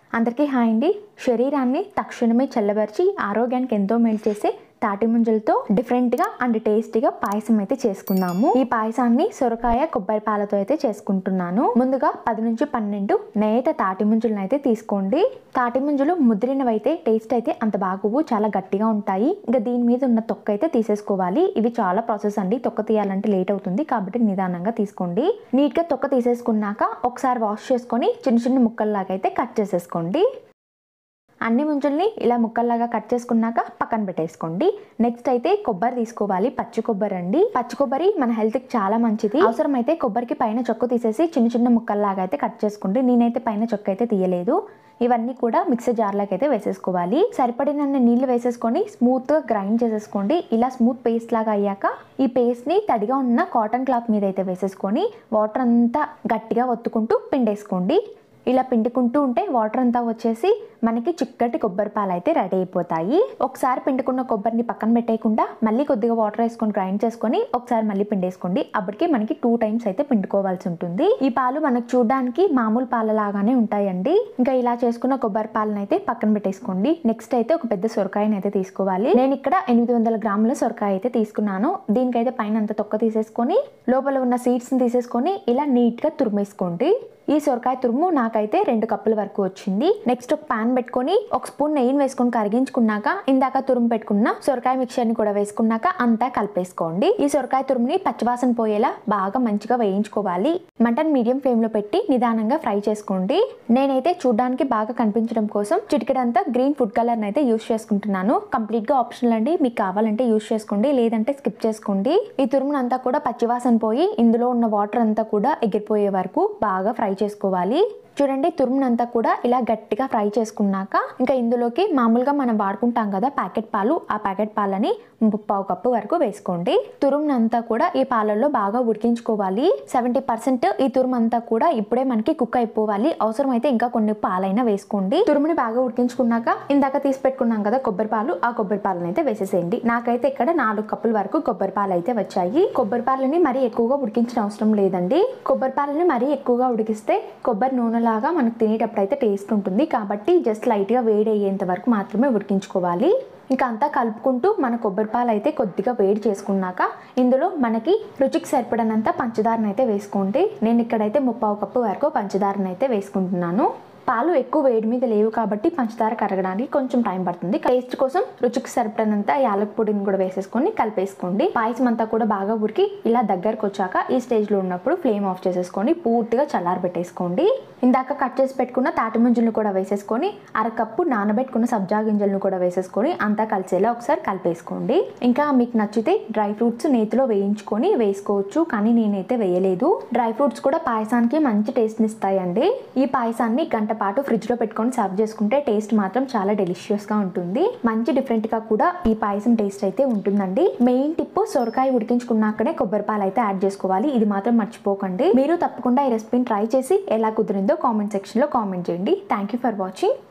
అందరికీ హాయ్ అండి శరీరాన్ని తక్షణమే చల్లబరిచి ఆరోగ్యానికి ఎంతో మేలు చేసే తాటి ముంజలతో డిఫరెంట్గా అండ్ టేస్టీగా పాయసం అయితే చేసుకుందాము ఈ పాయసాన్ని సొరకాయ కొబ్బరి పాలతో అయితే చేసుకుంటున్నాను ముందుగా పది నుంచి పన్నెండు నేత తాటి ముంజలను అయితే తీసుకోండి తాటి ముంజలు ముద్రినవైతే టేస్ట్ అయితే అంత బాగోవు చాలా గట్టిగా ఉంటాయి ఇంకా దీని మీద ఉన్న తొక్క అయితే తీసేసుకోవాలి ఇవి చాలా ప్రాసెస్ అండి తొక్క తీయాలంటే లేట్ అవుతుంది కాబట్టి నిదానంగా తీసుకోండి నీట్గా తొక్క తీసేసుకున్నాక ఒకసారి వాష్ చేసుకొని చిన్న చిన్న ముక్కల్లాగా అయితే కట్ చేసేసుకోండి అన్ని ముంజల్ని ఇలా ముక్కల్లాగా కట్ చేసుకున్నాక పక్కన పెట్టేసుకోండి నెక్స్ట్ అయితే కొబ్బరి తీసుకోవాలి పచ్చి కొబ్బరి అండి పచ్చి కొబ్బరి మన హెల్త్కి చాలా మంచిది అవసరమైతే కొబ్బరికి పైన చొక్కు తీసేసి చిన్న చిన్న ముక్కల్లాగా అయితే కట్ చేసుకోండి నేనైతే పైన చొక్క అయితే తీయలేదు ఇవన్నీ కూడా మిక్సర్ జార్లోకి అయితే వేసేసుకోవాలి సరిపడినన్ని నీళ్లు వేసేసుకొని స్మూత్గా గ్రైండ్ చేసేసుకోండి ఇలా స్మూత్ పేస్ట్ లాగా అయ్యాక ఈ పేస్ట్ని తడిగా ఉన్న కాటన్ క్లాత్ మీద అయితే వేసేసుకొని వాటర్ అంతా గట్టిగా ఒత్తుకుంటూ పిండేసుకోండి ఇలా పిండుకుంటూ ఉంటే వాటర్ అంతా వచ్చేసి మనకి చిక్కటి కొబ్బరి పాలు అయితే రెడీ అయిపోతాయి ఒకసారి పిండుకున్న కొబ్బరిని పక్కన పెట్టేయకుండా మళ్ళీ కొద్దిగా వాటర్ వేసుకొని గ్రైండ్ చేసుకొని ఒకసారి మళ్ళీ పిండేసుకోండి అప్పటికి మనకి టూ టైమ్స్ అయితే పిండుకోవాల్సి ఉంటుంది ఈ పాలు మనకు చూడడానికి మామూలు పాల లాగానే ఉంటాయండి ఇంకా ఇలా చేసుకున్న కొబ్బరి పాలను అయితే పక్కన పెట్టేసుకోండి నెక్స్ట్ అయితే ఒక పెద్ద సొరకాయని అయితే తీసుకోవాలి నేను ఇక్కడ ఎనిమిది వందల గ్రాముల సొరకాయ అయితే తీసుకున్నాను దీనికైతే పైన అంత తొక్క తీసేసుకొని లోపల ఉన్న సీడ్స్ని తీసేసుకొని ఇలా నీట్గా తురిమేసుకోండి ఈ సొరకాయ తురుము నాకైతే రెండు కప్పుల వరకు వచ్చింది నెక్స్ట్ ఒక పాన్ పెట్టుకొని ఒక స్పూన్ నెయ్యిని వేసుకొని కరిగించుకున్నాక ఇందాక తురుము పెట్టుకున్న సొరకాయ మిక్చర్ ని కూడా వేసుకున్నాక అంతా కలిపేసుకోండి ఈ సొరకాయ తురుముని పచ్చివాసన పోయేలా బాగా మంచిగా వేయించుకోవాలి మంటన్ మీడియం ఫ్లేమ్ లో పెట్టి నిదానంగా ఫ్రై చేసుకోండి నేనైతే చూడడానికి బాగా కనిపించడం కోసం చిటికెడంతా గ్రీన్ ఫుడ్ కలర్ అయితే యూస్ చేసుకుంటున్నాను కంప్లీట్ గా ఆప్షనల్ అండి మీకు కావాలంటే యూస్ చేసుకోండి లేదంటే స్కిప్ చేసుకోండి ఈ తురుమునంతా కూడా పచ్చివాసన పోయి ఇందులో ఉన్న వాటర్ అంతా కూడా ఎగిరిపోయే వరకు బాగా ఫ్రై చేసుకోవాలి చూడండి తురుమునంతా కూడా ఇలా గట్టిగా ఫ్రై చేసుకున్నాక ఇంకా ఇందులోకి మామూలుగా మనం వాడుకుంటాం కదా ప్యాకెట్ పాలు ఆ ప్యాకెట్ పాలని ముప్పావు కప్పు వరకు వేసుకోండి తురుమునంతా కూడా ఈ పాలల్లో బాగా ఉడికించుకోవాలి సెవెంటీ పర్సెంట్ ఈ తురుము అంతా కూడా ఇప్పుడే మనకి కుక్ అయిపోవాలి అవసరమైతే ఇంకా కొన్ని పాలైనా వేసుకోండి తురుముని బాగా ఉడికించుకున్నాక ఇందాక తీసి పెట్టుకున్నాం కదా కొబ్బరి పాలు ఆ కొబ్బరి పాలను అయితే వేసేసేయండి నాకైతే ఇక్కడ నాలుగు కప్పుల వరకు కొబ్బరి పాలు అయితే వచ్చాయి కొబ్బరి పాలని మరీ ఎక్కువగా ఉడికించిన అవసరం లేదండి కొబ్బరి పాలని మరీ ఎక్కువగా ఉడికిస్తే కొబ్బరి నూనె లాగా మనకు తినేటప్పుడు అయితే టేస్ట్ ఉంటుంది కాబట్టి జస్ట్ లైట్గా వేడి అయ్యేంత వరకు మాత్రమే ఉడికించుకోవాలి ఇంకా అంతా కలుపుకుంటూ మన కొబ్బరి పాలు అయితే కొద్దిగా వేడి చేసుకున్నాక ఇందులో మనకి రుచికి సరిపడనంత పంచదారను అయితే వేసుకోండి నేను ఇక్కడైతే ముప్పావు కప్పు వరకు పంచదారను అయితే వేసుకుంటున్నాను పాలు ఎక్కువ వేడి మీద లేవు కాబట్టి పంచదార కరగడానికి కొంచెం టైం పడుతుంది టేస్ట్ కోసం రుచికి సరిపడినంత యాలక్ పొడిని కూడా వేసేసుకొని కలిపేసుకోండి పాయసం అంతా కూడా బాగా ఉడికి ఇలా దగ్గరకు వచ్చాక ఈ స్టేజ్లో ఉన్నప్పుడు ఫ్లేమ్ ఆఫ్ చేసేసుకొని పూర్తిగా చల్లారబెట్టేసుకోండి ఇందాక కట్ చేసి పెట్టుకున్న తాటి ముంజలను కూడా వేసేసుకొని అరకప్పు నానబెట్టుకున్న సబ్జా గింజలను కూడా వేసేసుకొని అంతా కలిసేలా ఒకసారి కలిపేసుకోండి ఇంకా మీకు నచ్చితే డ్రై ఫ్రూట్స్ నేతిలో వేయించుకొని వేసుకోవచ్చు కానీ నేనైతే వేయలేదు డ్రై ఫ్రూట్స్ కూడా పాయసానికి మంచి టేస్ట్ని ఇస్తాయండి ఈ పాయసాన్ని గంట పాటు ఫ్రిడ్జ్ లో పెట్టుకొని సర్వ్ చేసుకుంటే టేస్ట్ మాత్రం చాలా డెలిషియస్ గా ఉంటుంది మంచి డిఫరెంట్ గా కూడా ఈ పాయసం టేస్ట్ అయితే ఉంటుందండి మెయిన్ టిప్ సొరకాయ ఉడికించుకున్నాకనే కొబ్బరి పాలు అయితే యాడ్ చేసుకోవాలి ఇది మాత్రం మర్చిపోకండి మీరు తప్పకుండా ఈ రెసిపీని ట్రై చేసి ఎలా కుదిరిందో కామెంట్ సెక్షన్ లో కామెంట్ చేయండి థ్యాంక్ యూ ఫర్ వాచింగ్